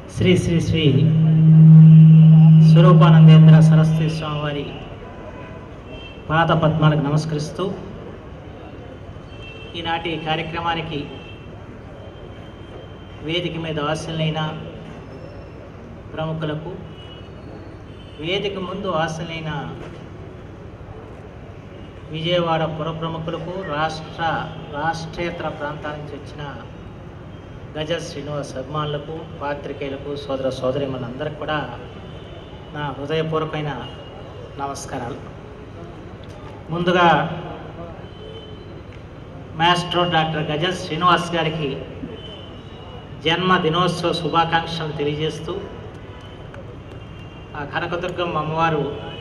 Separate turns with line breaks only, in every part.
శ్రీ శ్రీ శ్రీ స్వరూపానందేంద్ర సరస్వతి స్వామివారి పాద పద్మాలకు నమస్కరిస్తూ ఈనాటి కార్యక్రమానికి వేదిక మీద ఆశలైన ప్రముఖులకు వేదిక ముందు ఆశలైన విజయవాడ పుర ప్రముఖులకు రాష్ట్ర రాష్ట్రేతర ప్రాంతాల నుంచి వచ్చిన గజ శ్రీనివాస్ అభిమానులకు పాత్రికేయులకు సోదర సోదరిమణులందరికీ కూడా నా హృదయపూర్వకమైన నమస్కారాలు ముందుగా మాస్ట్రో డాక్టర్ గజ శ్రీనివాస్ గారికి జన్మ దినోత్సవ శుభాకాంక్షలు తెలియజేస్తూ ఆ కనకదుర్గమ్మ అమ్మవారు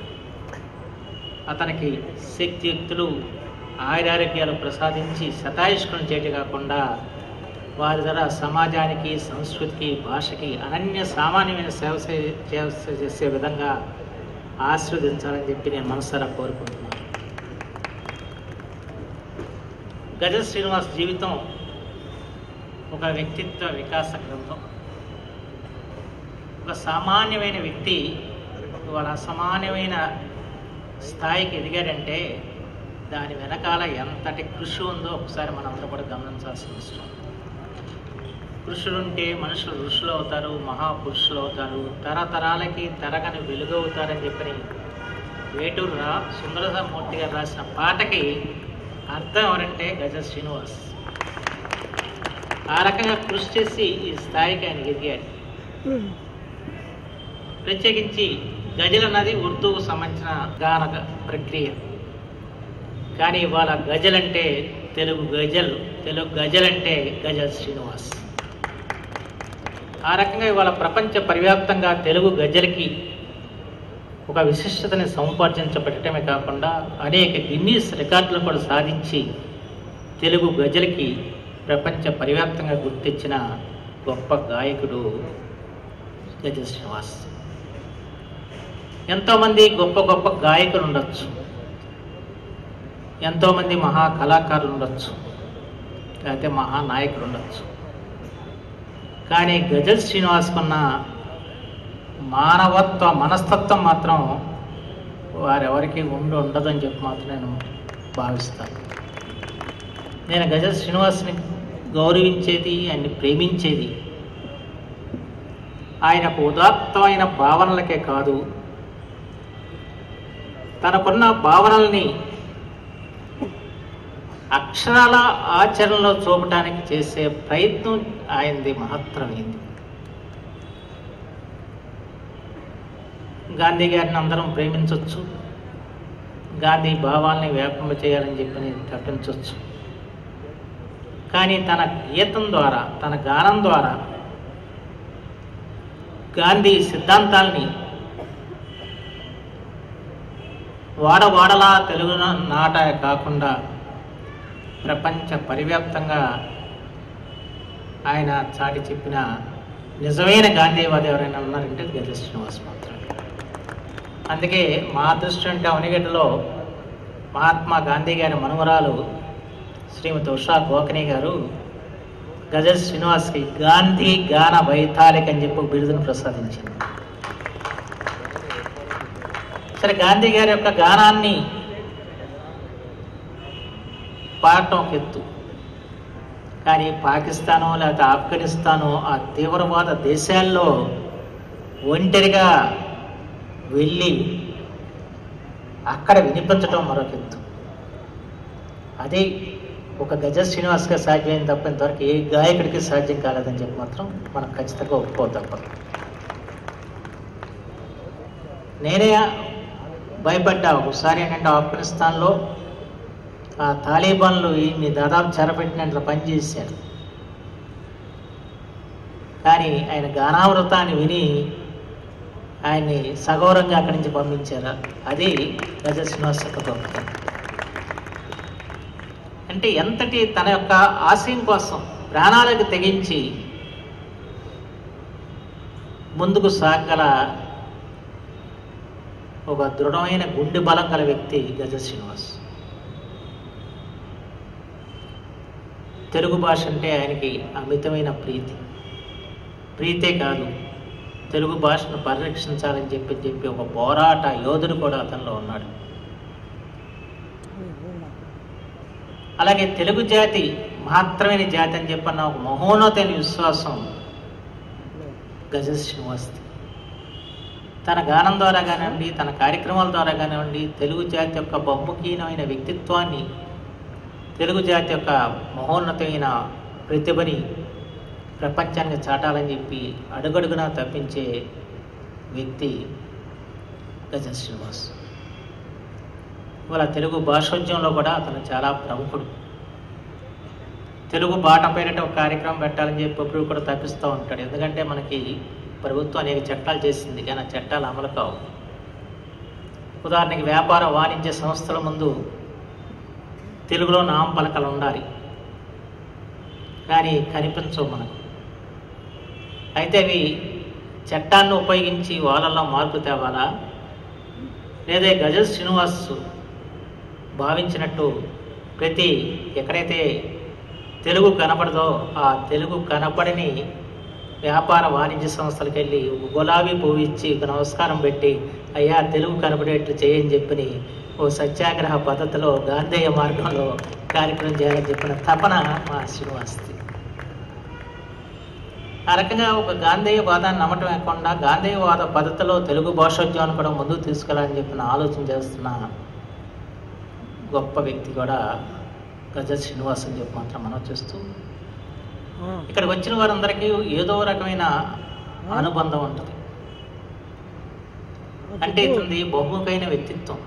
అతనికి శక్తియుక్తులు ఆయురారోగ్యాలు ప్రసాదించి శతాయుష్కులను చేయటం కాకుండా వారి ద్వారా సమాజానికి సంస్కృతికి భాషకి అనన్య సామాన్యమైన సేవ చే- చేసే- చేసే విధంగా ఆశీర్వదించాలని చెప్పి నేను మనసారా కోరుకుంటున్నాను గజ శ్రీనివాస్ జీవితం ఒక వ్యక్తిత్వ వికాస గ్రంథం ఒక సామాన్యమైన వ్యక్తి వాళ్ళ అసామాన్యమైన స్థాయికి ఎదిగాడంటే దాని వెనకాల ఎంతటి కృషి ఉందో ఒకసారి మనందరూ కూడా గమనించాల్సిన అవసరం ఉంది. కృషులు ఉంటే మనుషులు ఋషులు అవుతారు మహాపురుషులు అవుతారు తరతరాలకి తరగని వెలుగు అవుతారని చెప్పని వేటూరు రా సుందరమూర్తి గారు రాసిన పాటకి అర్థం ఎవరంటే గజ శ్రీనివాస్ ఆ రకంగా కృషి చేసి ఈ స్థాయికి ఆయన ఎదిగాడు ప్రత్యేకించి గజల్ అన్నది ఉర్దూకు సంబంధించిన గాన ప్రక్రియ కానీ ఇవాళ గజల్ అంటే తెలుగు గజల్ తెలుగు గజల్ అంటే గజల్ శ్రీనివాస్ ఆ రకంగా ఇవాళ ప్రపంచ పరివ్యాప్తంగా తెలుగు గజల్కి ఒక విశిష్టతని సముపార్జించబడటమే కాకుండా అనేక గిన్నీస్ రికార్డులు కూడా సాధించి తెలుగు గజల్కి ప్రపంచ పరివ్యాప్తంగా గుర్తించిన గొప్ప గాయకుడు గజ శ్రీనివాస్ ఎంతోమంది గొప్ప గొప్ప గాయకులు ఉండొచ్చు ఎంతోమంది మహా కళాకారులు ఉండొచ్చు లేకపోతే మహానాయకులు ఉండొచ్చు కానీ గజల్ శ్రీనివాస్కున్న మానవత్వ మనస్తత్వం మాత్రం వారెవరికి ఉండి ఉండదని చెప్పి మాత్రం నేను భావిస్తాను నేను గజల్ శ్రీనివాస్ని గౌరవించేది ఆయన్ని ప్రేమించేది ఆయనకు ఉదాత్తమైన భావనలకే కాదు తనకున్న భావనల్ని అక్షరాల ఆచరణలో చూపడానికి చేసే ప్రయత్నం ఆయనది మహత్తరమైంది గాంధీ గారిని అందరం ప్రేమించవచ్చు గాంధీ భావాల్ని వ్యాపింప చేయాలని చెప్పి తప్పించవచ్చు కానీ తన గీతం ద్వారా తన గానం ద్వారా గాంధీ సిద్ధాంతాల్ని వాడవాడలా తెలుగు నాట కాకుండా ప్రపంచ పరివ్యాప్తంగా ఆయన చాటి చెప్పిన నిజమైన గాంధీవాది ఎవరైనా ఉన్నారంటే గజ శ్రీనివాస్ మాత్రమే అందుకే మా దృష్టి అంటే అవనిగడ్డలో మహాత్మా గాంధీ గారి మనుమరాలు శ్రీమతి ఉషా గోఖని గారు గజ శ్రీనివాస్కి గాంధీ గాన వైతాళిక అని చెప్పి ఒక బిరుదును ప్రసాదించింది సరే గాంధీ గారి యొక్క గానాన్ని పాడటం ఒక ఎత్తు కానీ పాకిస్తాను లేకపోతే ఆఫ్ఘనిస్తాను ఆ తీవ్రవాద దేశాల్లో ఒంటరిగా వెళ్ళి అక్కడ వినిపించడం మరొక ఎత్తు అది ఒక గజ శ్రీనివాస్గా సాధ్యమైంది తప్ప ఇంతవరకు ఏ గాయకుడికి సాధ్యం కాలేదని చెప్పి మాత్రం మనం ఖచ్చితంగా ఒప్పుకో తప్పదు నేనే భయపడ్డా ఒకసారి ఏంటంటే ఆఫ్ఘనిస్తాన్లో ఆ తాలిబాన్లు ఈయన్ని దాదాపు చెరపెట్టినట్లు పనిచేశారు కానీ ఆయన గానామృతాన్ని విని ఆయన్ని సగౌరంగా అక్కడి నుంచి పంపించారు అది గజ శ్రీనివాస్ యొక్క గొప్పతనం అంటే ఎంతటి తన యొక్క ఆశయం కోసం ప్రాణాలకు తెగించి ముందుకు సాగల ఒక దృఢమైన గుండె బలం గల వ్యక్తి గజ శ్రీనివాస్ తెలుగు భాష అంటే ఆయనకి అమితమైన ప్రీతి ప్రీతే కాదు తెలుగు భాషను పరిరక్షించాలని చెప్పి చెప్పి ఒక పోరాట యోధుడు కూడా అతనిలో ఉన్నాడు అలాగే తెలుగు జాతి మహత్తరమైన జాతి అని చెప్పన్న ఒక మహోన్నతమైన విశ్వాసం గజ శ్రీనివాస్ది తన గానం ద్వారా కానివ్వండి తన కార్యక్రమాల ద్వారా కానివ్వండి తెలుగు జాతి యొక్క బహుముఖీనమైన వ్యక్తిత్వాన్ని తెలుగు జాతి యొక్క మహోన్నతమైన ప్రతిభని ప్రపంచానికి చాటాలని చెప్పి అడుగడుగునా తప్పించే వ్యక్తి గజ శ్రీనివాస్ ఇవాళ తెలుగు భాషోద్యమంలో కూడా అతను చాలా ప్రముఖుడు తెలుగు బాట పేరిట ఒక కార్యక్రమం పెట్టాలని చెప్పి ఎప్పుడు కూడా తప్పిస్తూ ఉంటాడు ఎందుకంటే మనకి ప్రభుత్వం అనేక చట్టాలు చేసింది కానీ ఆ చట్టాలు అమలు కావు ఉదాహరణకి వ్యాపార వాణిజ్య సంస్థల ముందు తెలుగులో నామపలకలు ఉండాలి కానీ కనిపించవు మనకు అయితే అవి చట్టాన్ని ఉపయోగించి వాళ్ళల్లో మార్పు తేవాలా లేదా గజ శ్రీనివాస్ భావించినట్టు ప్రతి ఎక్కడైతే తెలుగు కనపడదో ఆ తెలుగు కనపడని వ్యాపార వాణిజ్య సంస్థలకు వెళ్ళి ఒక గులాబీ పువ్వు ఇచ్చి ఒక నమస్కారం పెట్టి అయ్యా తెలుగు కనపడేట్లు చేయని చెప్పని ఓ సత్యాగ్రహ పద్ధతిలో గాంధేయ మార్గంలో కార్యక్రమం చేయాలని చెప్పిన తపన మా శ్రీనివాస్ది ఆ రకంగా ఒక గాంధేయవాదాన్ని నమ్మటం కాకుండా గాంధేయవాద పద్ధతిలో తెలుగు భాషోద్యమాన్ని కూడా ముందుకు తీసుకెళ్ళాలని చెప్పిన ఆలోచన చేస్తున్న గొప్ప వ్యక్తి కూడా గజ శ్రీనివాస్ అని చెప్పి మాత్రం మనం చూస్తూ ఇక్కడికి వచ్చిన వారందరికీ ఏదో రకమైన అనుబంధం ఉంటుంది అంటే ఇతనిది బహుముఖైన వ్యక్తిత్వం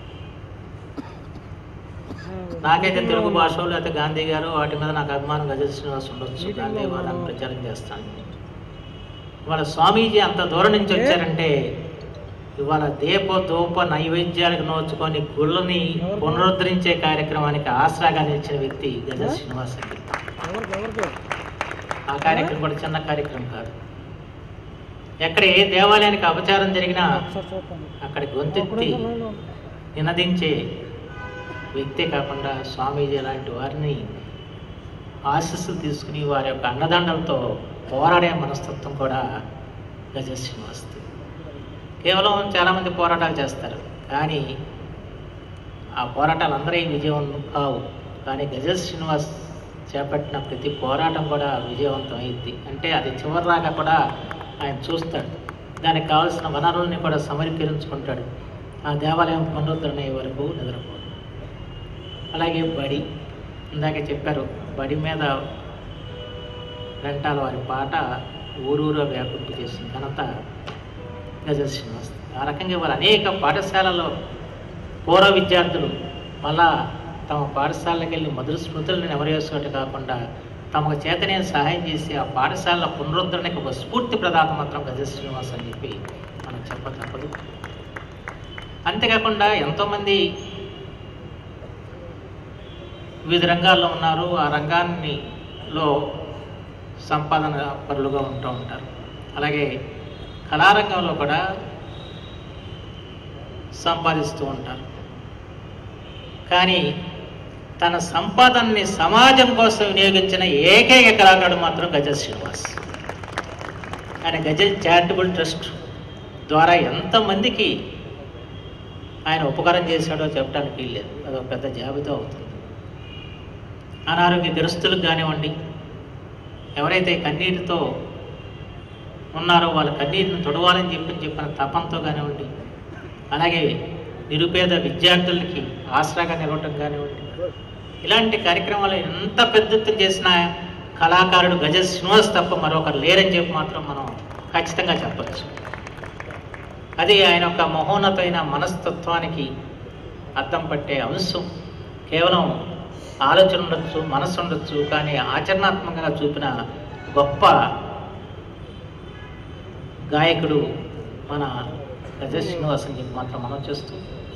నాకైతే తెలుగు భాషలో లేకపోతే గాంధీ గారు వాటి మీద నాకు అభిమానం గజ శ్రీనివాస్ ఉండొచ్చు గాంధీ వాదాన్ని ప్రచారం చేస్తాను ఇవాళ స్వామీజీ అంత దూరం నుంచి వచ్చారంటే ఇవాళ దీప ధూప నైవేద్యాలకు నోచుకొని గుళ్ళని పునరుద్ధరించే కార్యక్రమానికి ఆసరాగా నిలిచిన వ్యక్తి గజ శ్రీనివాస్ రెడ్డి ఆ కార్యక్రమం కూడా చిన్న కార్యక్రమం కాదు ఎక్కడ ఏ దేవాలయానికి అపచారం జరిగినా అక్కడ గొంతెత్తి నినదించే వ్యక్తే కాకుండా స్వామీజీ లాంటి వారిని ఆశస్సులు తీసుకుని వారి యొక్క అండదండలతో పోరాడే మనస్తత్వం కూడా గజ శ్రీనివాస్ది కేవలం చాలామంది పోరాటాలు చేస్తారు కానీ ఆ పోరాటాలు అందరూ విజయం కావు కానీ గజ శ్రీనివాస్ చేపట్టిన ప్రతి పోరాటం కూడా విజయవంతం అయింది అంటే అది చివరిదాకా కూడా ఆయన చూస్తాడు దానికి కావాల్సిన వనరుల్ని కూడా సమర్పించుకుంటాడు ఆ దేవాలయం పునరుద్ధరణ అయ్యే వరకు నిద్రపోడు అలాగే బడి ఇందాక చెప్పారు బడి మీద వెంటాల వారి పాట ఊరూరు వ్యాపింపు చేసిన ఘనత గజ శ్రీనివాస్ ఆ రకంగా వారు అనేక పాఠశాలలో పూర్వ విద్యార్థులు మళ్ళా తమ పాఠశాలకు వెళ్ళి మధుర స్మృతులను నెమరేసుకోవటం కాకుండా తమకు చేతనే సహాయం చేసి ఆ పాఠశాలల పునరుద్ధరణకు ఒక స్ఫూర్తి ప్రదాత మాత్రం గజ శ్రీనివాస్ అని చెప్పి మనం చెప్ప తప్పదు అంతేకాకుండా ఎంతోమంది వివిధ రంగాల్లో ఉన్నారు ఆ రంగాన్ని లో సంపాదన పరులుగా ఉంటూ ఉంటారు అలాగే కళారంగంలో కూడా సంపాదిస్తూ ఉంటారు కానీ తన సంపాదనని సమాజం కోసం వినియోగించిన ఏకైక కళాకారుడు మాత్రం గజ శ్రీనివాస్ ఆయన గజ చారిటబుల్ ట్రస్ట్ ద్వారా ఎంతమందికి ఆయన ఉపకారం చేశాడో చెప్పడానికి వీల్లేదు అదొక పెద్ద జాబితా అవుతుంది అనారోగ్య గ్రస్తులకు కానివ్వండి ఎవరైతే కన్నీటితో ఉన్నారో వాళ్ళ కన్నీటిని తొడవాలని చెప్పి చెప్పిన తపంతో కానివ్వండి అలాగే నిరుపేద విద్యార్థులకి ఆసరాగా నిలవటం కానివ్వండి ఇలాంటి కార్యక్రమాలు ఎంత పెద్ద ఎత్తున చేసిన కళాకారుడు గజ శ్రీనివాస్ తప్ప మరొకరు లేరని చెప్పి మాత్రం మనం ఖచ్చితంగా చెప్పచ్చు అది ఆయన యొక్క మహోన్నతమైన మనస్తత్వానికి అర్థం పట్టే అంశం కేవలం ఆలోచన ఉండొచ్చు మనస్సు ఉండొచ్చు కానీ ఆచరణాత్మకంగా చూపిన గొప్ప గాయకుడు మన గజ శ్రీనివాస్ అని చెప్పి మాత్రం మనం చేస్తూ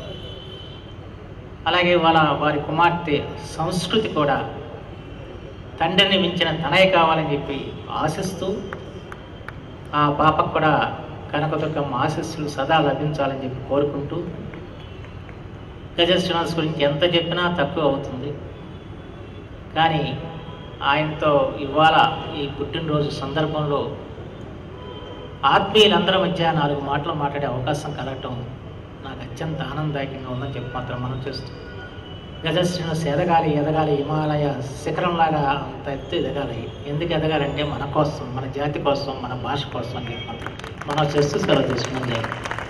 అలాగే వాళ్ళ వారి కుమార్తె సంస్కృతి కూడా తండ్రిని మించిన తనయ కావాలని చెప్పి ఆశిస్తూ ఆ పాపకు కూడా కనకదుర్గమ్మ ఆశీస్సులు సదా లభించాలని చెప్పి కోరుకుంటూ గజ శ్రీనివాస్ గురించి ఎంత చెప్పినా తక్కువ అవుతుంది కానీ ఆయనతో ఇవాళ ఈ పుట్టినరోజు సందర్భంలో ఆత్మీయులందరి మధ్య నాలుగు మాటలు మాట్లాడే అవకాశం కలగటం నాకు అత్యంత ఆనందదాయకంగా ఉందని చెప్పి మాత్రం మనం చేస్తాం గజశ్రీను ఎదగాలి ఎదగాలి హిమాలయ శిఖరంలాగా అంత ఎత్తు ఎదగాలి ఎందుకు ఎదగాలంటే మన కోసం మన జాతి కోసం మన భాష కోసం అని చెప్పి మాత్రం మనం చేస్తూ సెలవు తీసుకున్నది